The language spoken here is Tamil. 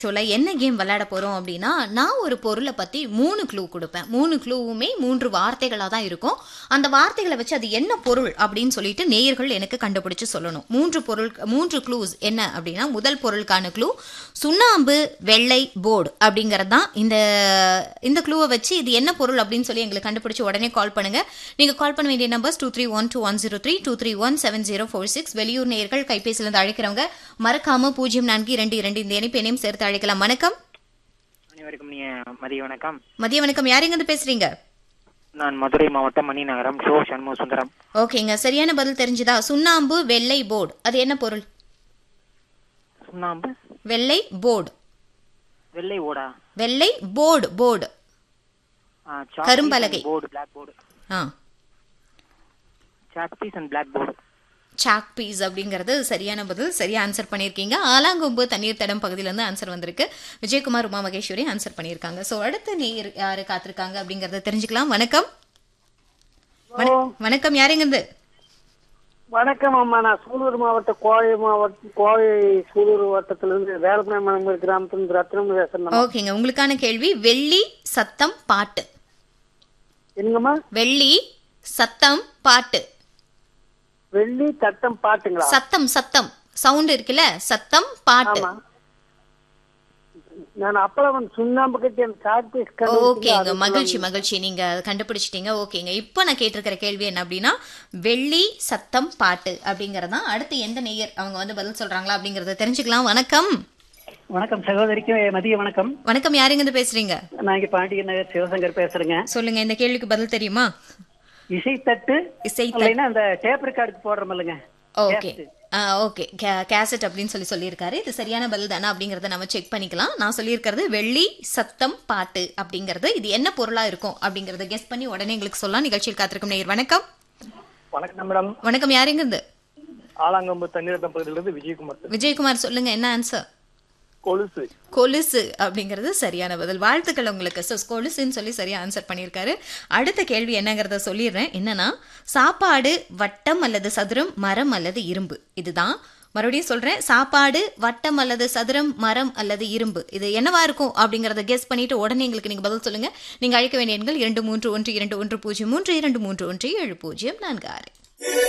சொல்ல என்ன கேம் விளையாட போறோம் அப்படின்னா நான் ஒரு பொருளை பத்தி மூணு க்ளூ கொடுப்பேன் மூணு க்ளூவுமே மூன்று வார்த்தைகளா தான் இருக்கும் அந்த வார்த்தைகளை வச்சு அது என்ன பொருள் அப்படின்னு சொல்லிட்டு நேயர்கள் எனக்கு கண்டுபிடிச்சு சொல்லணும் மூன்று பொருள் மூன்று க்ளூஸ் என்ன அப்படின்னா முதல் பொருளுக்கான க்ளூ சுண்ணாம்பு வெள்ளை போர்டு அப்படிங்கிறது தான் இந்த இந்த க்ளூவை வச்சு இது என்ன பொருள் அப்படின்னு சொல்லி எங்களுக்கு கண்டுபிடிச்சு உடனே கால் பண்ணுங்க நீங்க கால் பண்ண வேண்டிய numbers two three one two one zero three two three one seven zero four six வெளியூர் நேயர்கள் கைபேசியிலிருந்து அழைக்கிறவங்க மறக்காம பூஜ்ஜியம் நான்கு இரண்டு இரண்டு இந்த இணைப்பு எண்ணையும் சேர்த்து அழைக்கலாம் வணக்கம் அனைவருக்கும் நீ மதிய வணக்கம் மதிய வணக்கம் யார் எங்கிருந்து பேசுறீங்க நான் மதுரை மாவட்டம் மணி நகரம் ஷோ சண்முக சுந்தரம் ஓகேங்க சரியான பதில் தெரிஞ்சுதா சுண்ணாம்பு வெள்ளை போர்டு அது என்ன பொருள் சுண்ணாம்பு வெள்ளை போர்டு வெள்ளை ஓடா வெள்ளை போர்டு போர்டு கரும்பலகை. Board black board ah chalk piece and black board chalk piece அப்படிங்கிறது சரியான பதில் சரியா ஆன்சர் பண்ணியிருக்கீங்க ஆலாங்கொம்பு தண்ணீர் தடம் பகுதியிலேருந்து ஆன்சர் வந்திருக்கு விஜயகுமார் உமா மகேஸ்வரி ஆன்சர் பண்ணியிருக்காங்க ஸோ அடுத்த நேர் யாரு காத்திருக்காங்க அப்படிங்கறத தெரிஞ்சுக்கலாம் வணக்கம் வண- வணக்கம் யாருங்கிருந்து வணக்கம் அம்மா நான் சூலூர் மாவட்டம் கோவை மாவட்டம் கோவை சூலூர் வட்டத்திலிருந்து வேலப்பனமலை கிராமத்திலிருந்து ரத்னம் பேசுறேன் ஓகேங்க உங்களுக்கான கேள்வி வெள்ளி சத்தம் பாட்டு என்னங்கம்மா வெள்ளி சத்தம் பாட்டு வெள்ளி தட்டம் பாட்டுங்களா சத்தம் சத்தம் சவுண்ட் இருக்குல்ல சத்தம் பாட்டு ஆமா நான் அப்பளம் சுண்ணாம்பு கட்டி அந்த சாக்பீஸ் ஓகேங்க மகிழ்ச்சி மகிழ்ச்சி நீங்க கண்டுபிடிச்சிட்டீங்க ஓகேங்க இப்போ நான் கேட்டிருக்கிற கேள்வி என்ன அப்படின்னா வெள்ளி சத்தம் பாட்டு அப்படிங்கறதான் அடுத்து எந்த நேயர் அவங்க வந்து பதில் சொல்றாங்களா அப்படிங்கறத தெரிஞ்சுக்கலாம் வணக்கம் வணக்கம் சகோதரிக்கு மதிய வணக்கம் வணக்கம் யாருங்க இருந்து பேசுறீங்க நான் இங்க பாண்டியன் நகர் சிவசங்கர் பேசுறேங்க சொல்லுங்க இந்த கேள்விக்கு பதில் தெரியுமா இசைத்தட்டு இசை இல்லைன்னா அந்த டேப் ரெக்கார்டுக்கு போடுறோம் இல்லைங்க ஓகே ஓகே கேசட் அப்படின்னு சொல்லி சொல்லியிருக்காரு இது சரியான பதில் தானே அப்படிங்கறத நம்ம செக் பண்ணிக்கலாம் நான் சொல்லியிருக்கிறது வெள்ளி சத்தம் பாட்டு அப்படிங்கிறது இது என்ன பொருளா இருக்கும் அப்படிங்கறத கெஸ் பண்ணி உடனே எங்களுக்கு சொல்லலாம் நிகழ்ச்சியில் காத்திருக்கும் நேயர் வணக்கம் வணக்கம் மேடம் வணக்கம் யாருங்க இருந்து ஆலாங்கம்பு தண்ணீர் பகுதியிலிருந்து விஜயகுமார் விஜயகுமார் சொல்லுங்க என்ன ஆன்சர் கொலுசு கொலுசு அப்படிங்கிறது சரியான பதில் வாழ்த்துக்கள் உங்களுக்கு ஸோ கொலுசுன்னு சொல்லி சரியா ஆன்சர் பண்ணியிருக்காரு அடுத்த கேள்வி என்னங்கிறத சொல்லிடுறேன் என்னன்னா சாப்பாடு வட்டம் அல்லது சதுரம் மரம் அல்லது இரும்பு இதுதான் மறுபடியும் சொல்றேன் சாப்பாடு வட்டம் அல்லது சதுரம் மரம் அல்லது இரும்பு இது என்னவா இருக்கும் அப்படிங்கறத கெஸ் பண்ணிட்டு உடனே எங்களுக்கு நீங்க பதில் சொல்லுங்க நீங்க அழைக்க வேண்டிய எண்கள் இரண்டு மூன்று ஒன்று இரண்டு ஒன்று பூஜ்ஜியம் மூன்று இரண்டு மூன்று ஒன்று ஏழு பூஜ்ஜியம் நான்கு ஆறு